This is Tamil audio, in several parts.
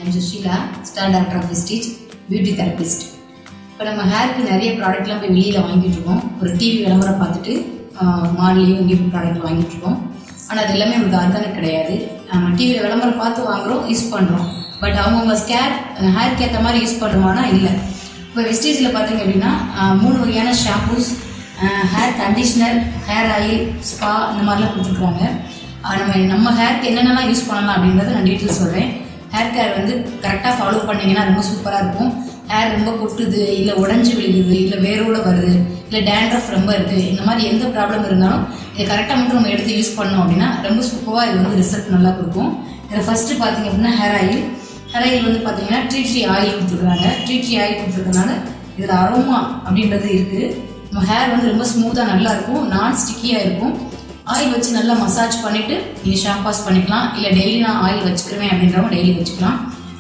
I'm Sushila star doctor of விஸ்டிச் பியூட்டி தெரபிஸ்ட் இப்போ நம்ம ஹேருக்கு நிறைய ப்ராடக்ட்லாம் போய் வெளியில் வாங்கிட்டு இருக்கோம் ஒரு டிவி விளம்பரம் பார்த்துட்டு மாடலையும் இங்கேயும் ப்ராடக்ட் வாங்கிட்டு இருக்கோம் ஆனால் அது எல்லாமே உங்களுக்கு ஆர்கானிக் கிடையாது நம்ம டிவியில் விளம்பரம் பார்த்து வாங்குறோம் யூஸ் பண்ணுறோம் பட் அவங்கவுங்க ஸ்கேர் ஹேருக்கு ஏற்ற மாதிரி யூஸ் பண்ணுறோமானா இல்லை இப்போ வெஸ்டேஜில் பார்த்தீங்க அப்படின்னா அஹ், மூணு வகையான shampoos hair conditioner hair oil spa இந்த மாதிரிலாம் கொடுத்துருக்குறாங்க அஹ், நம்ம நம்ம ஹேருக்கு என்னென்னலாம் யூஸ் பண்ணலாம் அப்படின்றத நான் டீட்டெயில் சொல்கிறேன் ஹேர் கேர் வந்து கரெக்டாக ஃபாலோ பண்ணீங்கன்னா ரொம்ப சூப்பராக இருக்கும் ஹேர் ரொம்ப கொட்டுது இல்லை உடஞ்சி விழுகுது இல்லை வேரோட வருது இல்லை டேண்ட்ரஃப் ரொம்ப இருக்குது இந்த மாதிரி எந்த ப்ராப்ளம் இருந்தாலும் இதை கரெக்டாக மட்டும் நம்ம எடுத்து யூஸ் பண்ணோம் அப்படின்னா ரொம்ப சூப்பராக இது வந்து ரிசல்ட் நல்லா கொடுக்கும் இதில் ஃபஸ்ட்டு பார்த்தீங்க அப்படின்னா ஹேர் ஆயில் ஹேர் ஆயில் வந்து பார்த்தீங்கன்னா ட்ரீ ட்ரீ ஆயில் கொடுத்துருக்காங்க ட்ரீ ட்ரீ ஆயில் கொடுத்துருக்கனால இதில் அரோமா அப்படின்றது இருக்குது நம்ம ஹேர் வந்து ரொம்ப ஸ்மூத்தாக நல்லா இருக்கும் நான் ஸ்டிக்கியாக இருக்கும் ஆயில் வச்சு நல்லா மசாஜ் பண்ணிவிட்டு நீங்கள் ஷாம்ப் வாஷ் பண்ணிக்கலாம் இல்லை டெய்லி நான் ஆயில் வச்சுக்கிறேன் அப்படின்றவங்க டெய்லி வச்சுக்கலாம்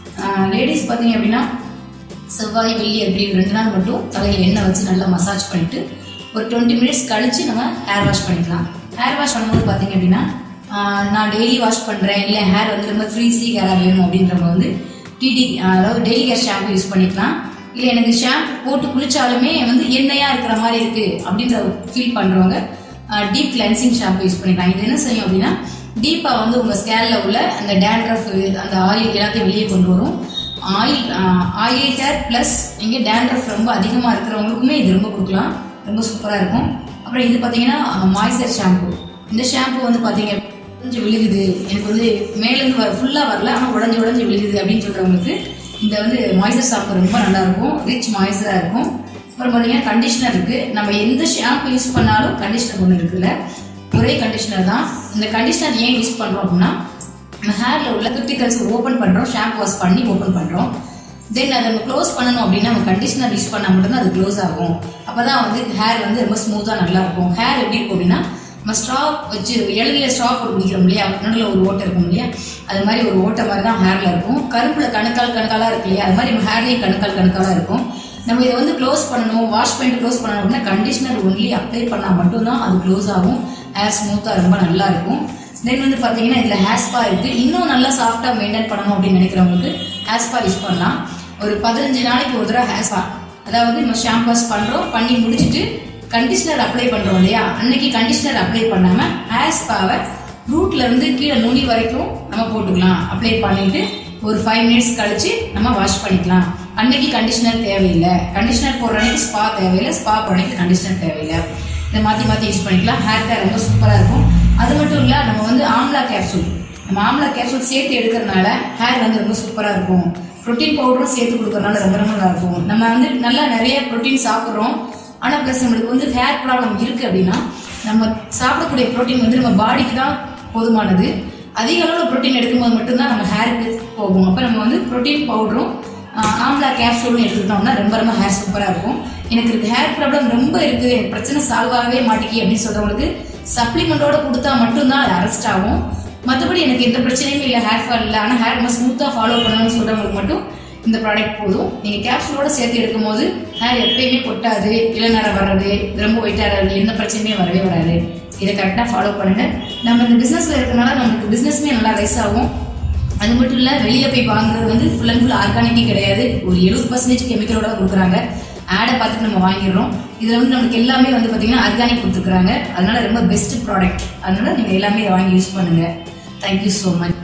லேடிஸ் பார்த்தீங்க அப்படின்னா செவ்வாய் வெள்ளி அப்படி ரெண்டு நாள் மட்டும் தலையில் எண்ணெய் வச்சு நல்லா மசாஜ் பண்ணிட்டு ஒரு டுவெண்ட்டி மினிட்ஸ் கழிச்சு நம்ம ஹேர் வாஷ் பண்ணிக்கலாம் ஹேர் வாஷ் பண்ணும்போது பார்த்தீங்க அப்படின்னா ஆஹ் நான் டெய்லி வாஷ் பண்ணுறேன் இல்லை ஹேர் வந்து ரொம்ப ஃப்ரீசி ஹேராக வேணும் அப்படின்றவங்க வந்து டிடி அதாவது டெய்லி ஹேர் ஷாம்பு யூஸ் பண்ணிக்கலாம் இல்லை எனக்கு ஷாம்பு போட்டு குளிச்சாலுமே வந்து எண்ணெயாக இருக்கிற மாதிரி இருக்குது அப்படின்ற ஃபீல் பண்ணுறவங்க டீப் கிளென்சிங் ஷாம்பு யூஸ் பண்ணிக்கலாம் இது என்ன செய்யும் அப்படின்னா டீப்பாக வந்து உங்கள் ஸ்கேலில் உள்ள அந்த டேண்ட்ரஃப் அந்த ஆயில் எல்லாத்தையும் வெளியே கொண்டு வரும் ஆயில் ஆயில் ஹேர் ப்ளஸ் இங்கே டேண்ட்ரஃப் ரொம்ப அதிகமாக இருக்கிறவங்களுக்குமே இது ரொம்ப கொடுக்கலாம் ரொம்ப சூப்பராக இருக்கும் அப்புறம் இது பார்த்தீங்கன்னா மாய்ஸ்சர் ஷாம்பு இந்த ஷாம்பு வந்து பார்த்தீங்க உடஞ்சி விழுகுது எனக்கு வந்து மேலேருந்து வர ஃபுல்லாக வரல ஆனால் உடஞ்சி உடஞ்சி விழுகுது அப்படின்னு சொல்கிறவங்களுக்கு இந்த வந்து மாய்ஸ்சர் ஷாம்பு ரொம்ப நல்லா இருக்கும் ரிச் மாய்ஸ்சராக இருக்கும் அப்புறம் பார்த்தீங்கன்னா கண்டிஷனர் இருக்குது நம்ம எந்த ஷாம்பு யூஸ் பண்ணாலும் கண்டிஷனர் ஒன்று இருக்குல்ல ஒரே கண்டிஷனர் தான் இந்த கண்டிஷனர் ஏன் யூஸ் பண்ணுறோம் அப்படின்னா நம்ம ஹேரில் உள்ள கிரிட்டிகல்ஸ் ஓப்பன் பண்ணுறோம் ஷாம்பு வாஷ் பண்ணி ஓப்பன் பண்ணுறோம் தென் அதை நம்ம க்ளோஸ் பண்ணணும் அப்படின்னா நம்ம கண்டிஷனர் யூஸ் பண்ணால் மட்டும்தான் அது க்ளோஸ் ஆகும் அப்போ தான் வந்து ஹேர் வந்து ரொம்ப ஸ்மூத்தாக நல்லா இருக்கும் ஹேர் எப்படி இருக்கும் அப்படின்னா நம்ம ஸ்ட்ரா வச்சு இளநில ஸ்ட்ரா போட்டு குடிக்கிறோம் இல்லையா நடுவில் ஒரு ஓட்டை இருக்கும் இல்லையா அது மாதிரி ஒரு ஓட்டை மாதிரி தான் ஹேரில் இருக்கும் கருப்புல கணுக்கால் கணுக்காலாக இருக்கு இல்லையா அது மாதிரி நம்ம ஹேர்லேயும் கணுக்கால் கணுக்காலாக இருக்கும் நம்ம இதை வந்து க்ளோஸ் பண்ணணும் வாஷ் பண்ணிட்டு க்ளோஸ் பண்ணணும் அப்படின்னா கண்டிஷனர் ஒன்லி அப்ளை பண்ணால் மட்டும்தான் அது க்ளோஸ் ஆகும் ஹேர் ஸ்மூத்தாக ரொம்ப நல்லா இருக்கும் தென் வந்து பார்த்தீங்கன்னா இதில் ஹேர் ஸ்பா இருக்குது இன்னும் நல்லா சாஃப்டாக மெயின்டைன் பண்ணணும் அப்படின்னு நினைக்கிறவங்களுக்கு ஹேர் ஸ்பா யூஸ் பண்ணலாம் ஒரு பதினஞ்சு நாளைக்கு ஒரு தடவை ஹேர் ஸ்பா அதாவது நம்ம ஷாம்பு வாஷ் பண்ணுறோம் பண்ணி முடிச்சுட்டு கண்டிஷனர் அப்ளை பண்ணுறோம் இல்லையா அன்னைக்கு கண்டிஷனர் அப்ளை பண்ணாமல் ஹேர் ஸ்பாவை ரூட்ல இருந்து கீழே நுனி வரைக்கும் நம்ம போட்டுக்கலாம் அப்ளை பண்ணிட்டு ஒரு ஃபைவ் மினிட்ஸ் கழிச்சு நம்ம வாஷ் பண்ணிக்கலாம் அன்னைக்கு கண்டிஷனர் தேவையில்லை கண்டிஷனர் போடுற அன்னைக்கு ஸ்பா தேவையில்லை ஸ்பா போடுற அன்னைக்கு கண்டிஷனர் தேவையில்லை இதை மாற்றி மாற்றி யூஸ் பண்ணிக்கலாம் ஹேர் கேர் ரொம்ப சூப்பராக இருக்கும் அது மட்டும் இல்லை நம்ம வந்து ஆம்லா கேப்சூல் நம்ம ஆம்லா கேப்சூல் சேர்த்து எடுக்கிறதுனால ஹேர் வந்து ரொம்ப சூப்பராக இருக்கும் ப்ரோட்டீன் பவுடரும் சேர்த்து கொடுக்கறதுனால ரொம்ப ரொம்ப நல்லா இருக்கும் நம்ம வந்து நல்லா நிறைய ப்ரோட்டீன் சாப்பிட்றோம் ஆனால் ப்ளஸ் நம்மளுக்கு வந்து ஹேர் ப்ராப்ளம் இருக்குது அப்படின்னா நம்ம சாப்பிடக்கூடிய ப்ரோட்டீன் வந்து நம்ம பாடிக்கு தான் போதுமானது அதிக அளவில் ப்ரோட்டீன் எடுக்கும்போது மட்டும்தான் நம்ம ஹேருக்கு போகும் அப்போ நம்ம வந்து ப்ரோட்டீன் பவுடரும் ஆம்லா கேப்சூலும் எடுத்துக்கிட்டோம்னா ரொம்ப ரொம்ப ஹேர் சூப்பராக இருக்கும் எனக்கு இருக்கு ஹேர் ப்ராப்ளம் ரொம்ப இருக்குது எனக்கு பிரச்சனை சால்வ் ஆகவே மாட்டேங்கி அப்படின்னு சொல்கிறவங்களுக்கு சப்ளிமெண்ட்டோட கொடுத்தா மட்டும்தான் அது அரெஸ்ட் ஆகும் மற்றபடி எனக்கு எந்த பிரச்சனையுமே இல்லை ஹேர் ஃபால் இல்லை ஆனால் ஹேர் நம்ம ஸ்மூத்தாக ஃபாலோ பண்ணணும்னு சொல்கிறவங்களுக்கு மட்டும் இந்த ப்ராடக்ட் போதும் நீங்கள் கேப்சூலோட சேர்த்து எடுக்கும்போது ஹேர் எப்பயுமே கொட்டாது இளநரை வர்றது ரொம்ப ஒயிட்டாக எந்த பிரச்சனையுமே வரவே வராது இதை கரெக்டாக ஃபாலோ பண்ணுங்க நம்ம இந்த பிஸ்னஸில் இருக்கனால நமக்கு பிஸ்னஸுமே நல்லா ரைஸ் ஆகும் அது மட்டும் இல்லை வெளியில் போய் வாங்குறது வந்து ஃபுல் அண்ட் ஃபுல் ஆர்கானிக்கே கிடையாது ஒரு எழுபது பர்சன்டேஜ் கெமிக்கலோட கொடுக்குறாங்க ஆடை பார்த்துட்டு நம்ம வாங்கிடுறோம் இதில் வந்து நமக்கு எல்லாமே வந்து பார்த்தீங்கன்னா ஆர்கானிக் கொடுத்துருக்காங்க அதனால ரொம்ப பெஸ்ட் ப்ராடக்ட் அதனால நீங்கள் எல்லாமே இதை வாங்கி யூஸ் பண்ணுங்க தேங்க்யூ ஸோ மச்